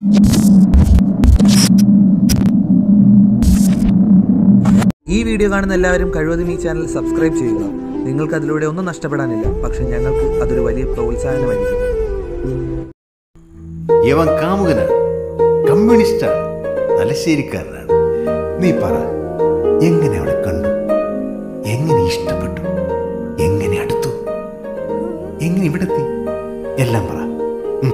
ഈ വീഡിയോ കാണുന്ന എല്ലാവരും കഴിവതും ഈ ചാനൽ സബ്സ്ക്രൈബ് ചെയ്യുക നിങ്ങൾക്ക് അതിലൂടെ ഒന്നും നഷ്ടപ്പെടാനില്ല പക്ഷെ ഞങ്ങൾക്ക് അതൊരു വലിയ പ്രോത്സാഹനമായിരിക്കും യവൻ കാമുകനാണ് കമ്മ്യൂണിസ്റ്റാണ് തലശ്ശേരിക്കാരനാണ് നീ പറ എങ്ങനെ അവളെ കണ്ടു എങ്ങനെ ഇഷ്ടപ്പെട്ടു എങ്ങനെ അടുത്തു എങ്ങനെ ഇവിടെത്തി എല്ലാം പറ ഉം.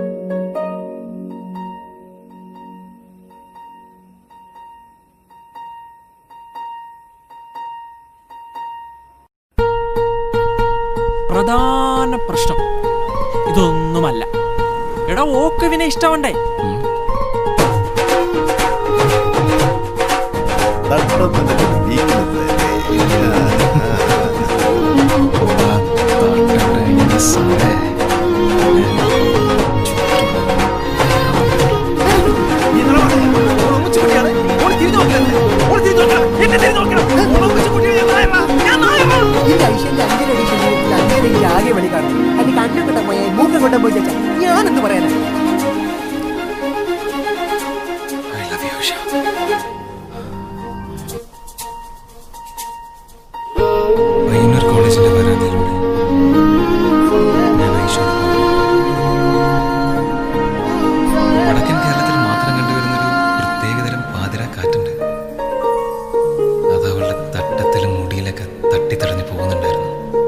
പ്രധാന പ്രശ്നം ഇതൊന്നുമല്ല എടാ ഓക്ക് ഇവനെ ഇഷ്ടമുണ്ടേ തട്ടത്തിന്റെ weakness ഇതിന്റെ ഐശ്വര്യ അഞ്ചരടി ശരീരത്തിൽ അങ്ങനെയെങ്കിൽ ആകെ വഴി കാണും അല്ലെങ്കിൽ അന്നം കൊണ്ട പോയ മൂക്കം കൊണ്ട പോയി ചേച്ചാ ഞാനെന്ത് പറയാനാ പയ്യന്നൂർ കോളേജിന്റെ പരാതിയിലൂടെ ഞാൻ ഐശ്വര്യ വടക്കൻ കേരളത്തിൽ മാത്രം കണ്ടുവരുന്നൊരു പ്രത്യേകതരം പാതിര കാറ്റുണ്ട് അത് അവളുടെ തട്ടത്തിലും മുടിയിലൊക്കെ തട്ടിത്തടഞ്ഞു പോകുന്നുണ്ടായിരുന്നു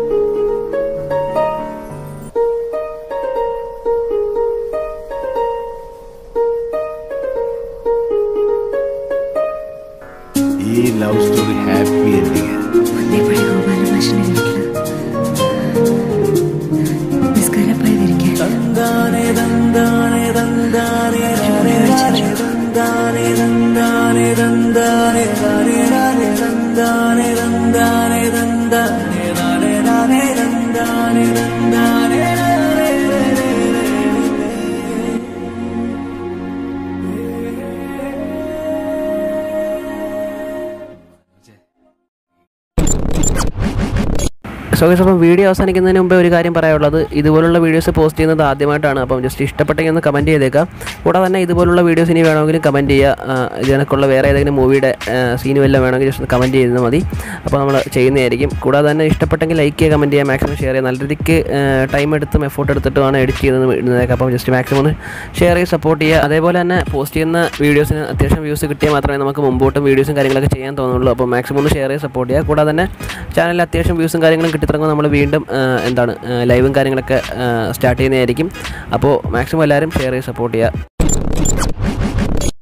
ഈ ലവ് സ്റ്റോറി ഹാപ്പി എൻഡിങ് ഒന്നേപടി ഗോപാലമാഷിന്റെ വീട്ടില് നിസ്കാരപ്പായി വിരിക്കാൻ സോ ഗൈസ് അപ്പം വീഡിയോ അവസാനിക്കുന്നതിന് മുമ്പേ ഒരു കാര്യം പറയാനുള്ളത് ഇതുപോലുള്ള വീഡിയോസ് പോസ്റ്റ് ചെയ്യുന്നത് ആദ്യമായിട്ടാണ് അപ്പം ജസ്റ്റ് ഇഷ്ടപ്പെട്ടെങ്കിൽ ഒന്ന് കമൻറ്റ് ചെയ്തേക്കാം കൂടാതെ തന്നെ ഇതുപോലുള്ള വീഡിയോസ് ഇനി വേണമെങ്കിലും കമൻറ്റ് ചെയ്യുക ആ, ഇതിനൊക്കെയുള്ള വേറെ ഏതെങ്കിലും മൂവിയുടെ സീനും വല്ലതും വേണമെങ്കിൽ ജസ്റ്റ് കമൻറ്റ് ചെയ്താൽ മതി അപ്പോൾ നമ്മൾ ചെയ്യുന്നതായിരിക്കും കൂടാതെ തന്നെ ഇഷ്ടപ്പെട്ടെങ്കിൽ ലൈക്ക് ചെയ്യുക കമൻറ്റ് ചെയ്യുക മാക്സിമം ഷെയർ ചെയ്യുക നല്ല രീതിക്ക് ടൈം എടുത്തും എഫോർട്ട് എടുത്തിട്ടുമാണ് എഡിറ്റ് ചെയ്തത് ഇടുന്നതൊക്കെ അപ്പം ജസ്റ്റ് മാക്സിമം ഒന്ന് ഷെയർ ചെയ്ത് സപ്പോർട്ട് ചെയ്യുക അതേപോലെ തന്നെ പോസ്റ്റ് ചെയ്യുന്ന വീഡിയോസിന് അത്യാവശ്യം വ്യൂസ് കിട്ടിയാൽ മാത്രമേ നമുക്ക് മുമ്പോട്ടും വീഡിയോസും കാര്യങ്ങളൊക്കെ ചെയ്യാൻ തോന്നുള്ളൂ അപ്പോൾ മാക്സിമം ഒന്ന് ഷെയർ ചെയ്ത് സപ്പോർട്ട് ചെയ്യുക കൂടാതെ തന്നെ ചാനലിൽ അത്യാവശ്യം വ്യൂസും കാര്യങ്ങളും കിട്ടിത്തുടങ്ങുമ്പോൾ നമ്മൾ വീണ്ടും ആ, എന്താണ് ലൈവും കാര്യങ്ങളൊക്കെ സ്റ്റാർട്ട് ചെയ്യുന്നതായിരിക്കും അപ്പോൾ മാക്സിമം എല്ലാവരും ഷെയർ ചെയ്ത് സപ്പോർട്ട് ചെയ്യുക